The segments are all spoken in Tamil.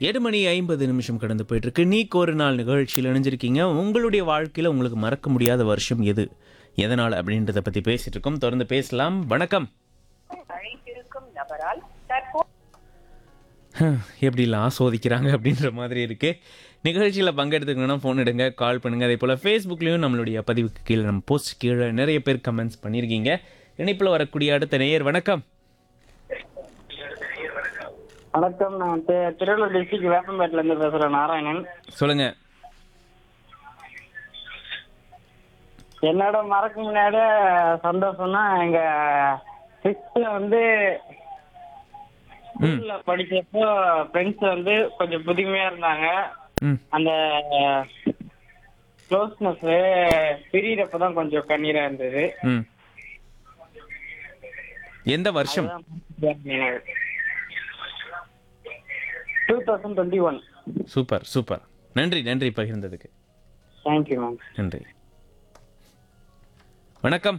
எட்டு மணி ஐம்பது நிமிஷம் கடந்து போயிட்டு இருக்கு நீக்கு ஒரு நாள் நிகழ்ச்சியில் இணைஞ்சிருக்கீங்க உங்களுடைய வாழ்க்கையில் உங்களுக்கு மறக்க முடியாத வருஷம் எது எதனால் அப்படின்றத பற்றி பேசிட்டு இருக்கோம் தொடர்ந்து பேசலாம் வணக்கம் அழைத்திருக்கும் நபரால் தற்போது ஹம், எப்படிலாம் சோதிக்கிறாங்க அப்படின்ற மாதிரி இருக்கு நிகழ்ச்சியில் பங்கெடுத்துக்கணும்னா ஃபோன் எடுங்க கால் பண்ணுங்க அதே போல் ஃபேஸ்புக்லேயும் நம்மளுடைய பதிவுக்கு கீழே நம்ம போஸ்ட் கீழே நிறைய பேர் கமெண்ட்ஸ் பண்ணியிருக்கீங்க இணைப்பில் வரக்கூடிய அடுத்த நேயர் வணக்கம் வணக்கம் நான் தி- திருவள்ளூர் டிஸ்ட்ரிக்ட் வேப்பம்பேட்டில இருந்து பேசுறேன் நாராயணன் சொல்லுங்க என்னோட மறக்க முன்னாடி சந்தோஷம்னா எங்க சிக்ஸ்த்ல வந்து ஸ்கூல்ல படிச்சப்போ ஃப்ரெண்ட்ஸ் வந்து கொஞ்சம் புதுமையா இருந்தாங்க ம் அந்த க்ளோஸ்னஸ் பிரியறப்பதான் கொஞ்சம் கண்ணீரா இருந்தது ம் எந்த வருஷம் two thousand twenty one super super நன்றி நன்றி பகிர்ந்ததுக்கு தேங்க்யூ மேம் நன்றி வணக்கம்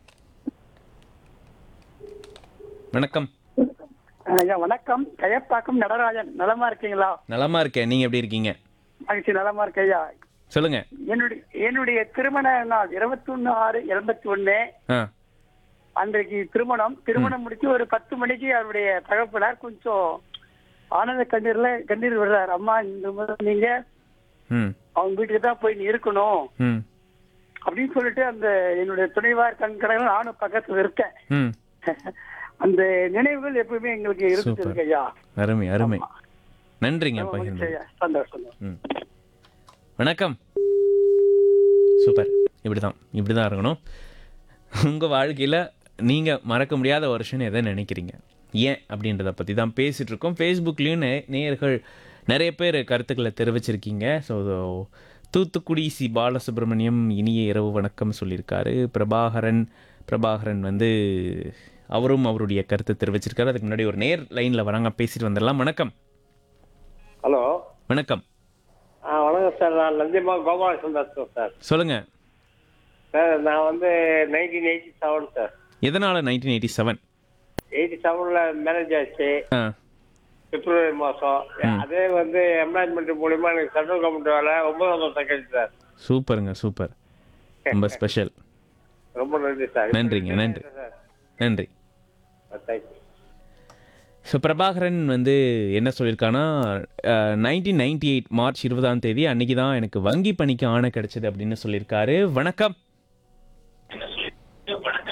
வணக்கம் ஐயா வணக்கம் கயப்பாக்கம் நடராஜன் நலமா இருக்கீங்களா நலமா இருக்கேன் நீங்க எப்படி இருக்கீங்க மகிழ்ச்சி நலமா இருக்க ஐயா சொல்லுங்க என்னுடைய என்னுடைய திருமண நாள் இருபத்தி ஒண்ணு ஆறு எண்பத்தி ஒண்ணு ஆ அன்றைக்கு திருமணம் திருமணம் முடிச்சு ஒரு பத்து மணிக்கு அவருடைய தகப்பனார் கொஞ்சம் ஆனந்த கண்ணீர்ல கண்ணீர் விடுறாரு அம்மா இந்த மாதிரி நீங்க ம் அவங்க வீட்டுக்கு தான் போய் நீ இருக்கணும் ம் அப்படின்னு சொல்லிட்டு அந்த என்னுடைய துணைவார் கண்கடங்கள் நானும் பக்கத்துல இருக்கேன் ம் அந்த நினைவுகள் எப்பவுமே எங்களுக்கு இருந்துட்டு சூப்பர். இருக்கு ஐயா அருமை அருமை நன்றிங்க ரொம்ப மகிழ்ச்சி பகிர்ந்தது ஐயா. சந்தோஷம் ம் வணக்கம் சூப்பர் இப்படிதான் இப்படிதான் இருக்கணும் உங்க வாழ்க்கையில நீங்க மறக்க முடியாத வருஷம்னு எதை நினைக்கிறீங்க ஏன் அப்படின்றத பத்தி தான் பேசிட்டு இருக்கோம் ஃபேஸ்புக்லேயும் நேயர்கள் நிறைய பேர் கருத்துக்களை தெரிவிச்சிருக்கீங்க ஸோ தூத்துக்குடி சி பாலசுப்ரமணியம் இனிய இரவு வணக்கம் சொல்லியிருக்காரு பிரபாகரன் பிரபாகரன் வந்து அவரும் அவருடைய கருத்தை தெரிவிச்சிருக்காரு அதுக்கு முன்னாடி ஒரு நேர் லைனில் வராங்க பேசிட்டு வந்துடலாம் வணக்கம் ஹலோ வணக்கம் ஆ வணக்கம் சார் நான் நந்திமா கோபாலகிருஷ்ணன் பேசுகிறேன் சார் சொல்லுங்க சார் நான் வந்து நைன்டீன் எயிட்டி செவன் சார் எதனால் நைன்டீன் எயிட்டி செவன் எயிட்டி செவனில் மேரேஜ் ஆச்சு ஆ பிப்ரவரி மாதம் அதே வந்து எம்ப்ளாய்மெண்ட் மூலிமா எனக்கு சென்ட்ரல் கவர்மெண்ட் வேலை ஒன்பதாம் மாதம் கிடைச்சு சார் சூப்பருங்க சூப்பர் ரொம்ப ஸ்பெஷல் ரொம்ப நன்றி சார் நன்றிங்க நன்றி நன்றி தேங்க்யூ ஸோ பிரபாகரன் வந்து என்ன சொல்லியிருக்கான்னா நைன்டீன் நைன்டி எயிட் மார்ச் இருபதாம் தேதி அன்னைக்கு தான் எனக்கு வங்கி பணிக்கு ஆணை கிடைச்சது அப்படின்னு சொல்லியிருக்காரு வணக்கம்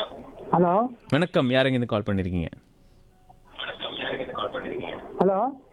ஹலோ வணக்கம் யாருங்க இருந்து கால் பண்ணியிருக்கீங்க ஹலோ